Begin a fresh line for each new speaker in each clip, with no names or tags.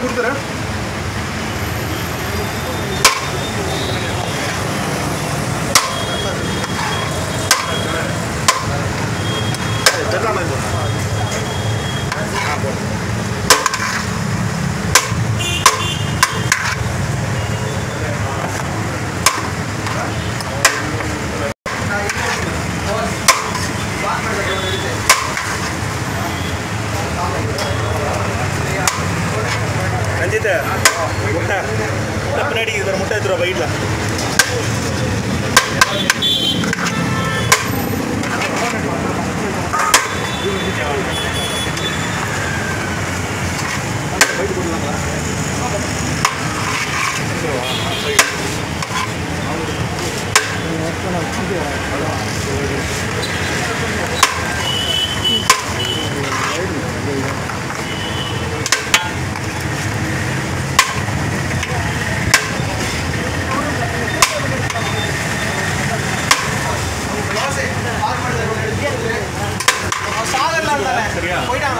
கொடுத்துறேன் தெரியல ரஞ்சித் முட்டை முட்டை பின்னாடி இதில் முட்டை எடுத்துருவா பைட்டில் சரியா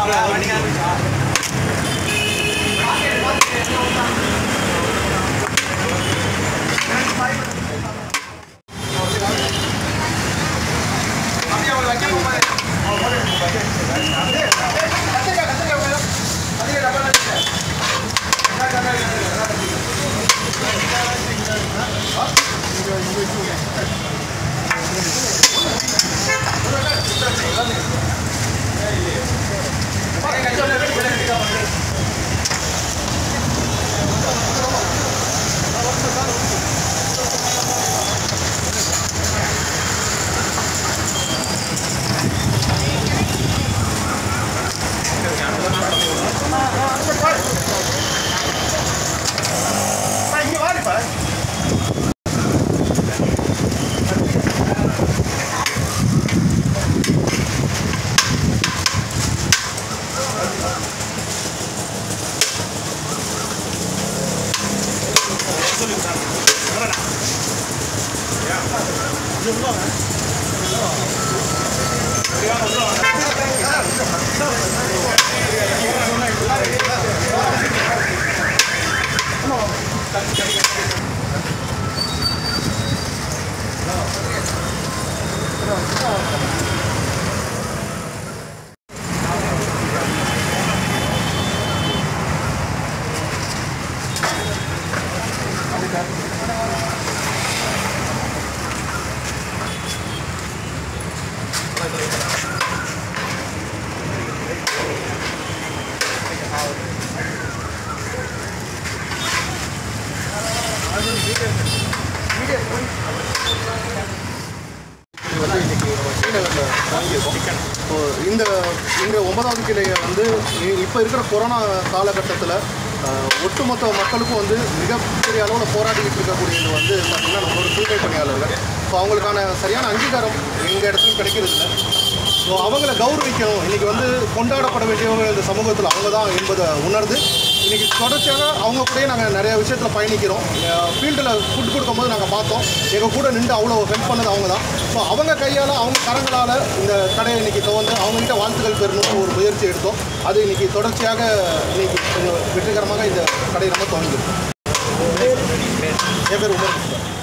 வந்து இன்னைக்கு நம்ம ஸ்ரீநகரில் வாங்கியிருக்கோம் இப்போ இந்த இந்த ஒன்பதாவது கிளையை வந்து இ- இப்போ இருக்கிற கொரோனா காலகட்டத்தில் ஒட்டுமொத்த மக்களுக்கும் வந்து மிகப்பெரிய அளவில் போராடிக்கிட்டு இருக்கக்கூடியது வந்து பார்த்திங்கன்னா நம்மளோட தூய்மை பணியாளர்கள் ஸோ அவங்களுக்கான சரியான அங்கீகாரம் எங்கள் இடத்துலையும் கிடைக்கிறது இல்லை ஸோ அவங்கள கௌரவிக்கணும் இன்னைக்கு வந்து கொண்டாடப்பட வேண்டியவங்க இந்த சமூகத்தில் அவங்க தான் என்பதை உணர்ந்து இன்னைக்கு தொடர்ச்சியாக அவங்க கூடயே நாங்கள் நிறைய விஷயத்தில் பயணிக்கிறோம் ஃபீல்டில் ஃபுட் கொடுக்கும்போது நாங்கள் பார்த்தோம் எங்கள் கூட நின்று அவ்வளோ ஹெல்ப் பண்ணது அவங்க தான் ஸோ அவங்க கையால் அவங்க கரங்களால் இந்த கடையை இன்னைக்கு துவந்து அவங்ககிட்ட வாழ்த்துக்கள் பெறணும்னு ஒரு முயற்சி எடுத்தோம் அது இன்னைக்கு தொடர்ச்சியாக இன்னைக்கு கொஞ்சம் வெற்றிகரமாக இந்த கடையை நம்ம துவங்கியிருக்கோம் என் பேர் உமர் சார்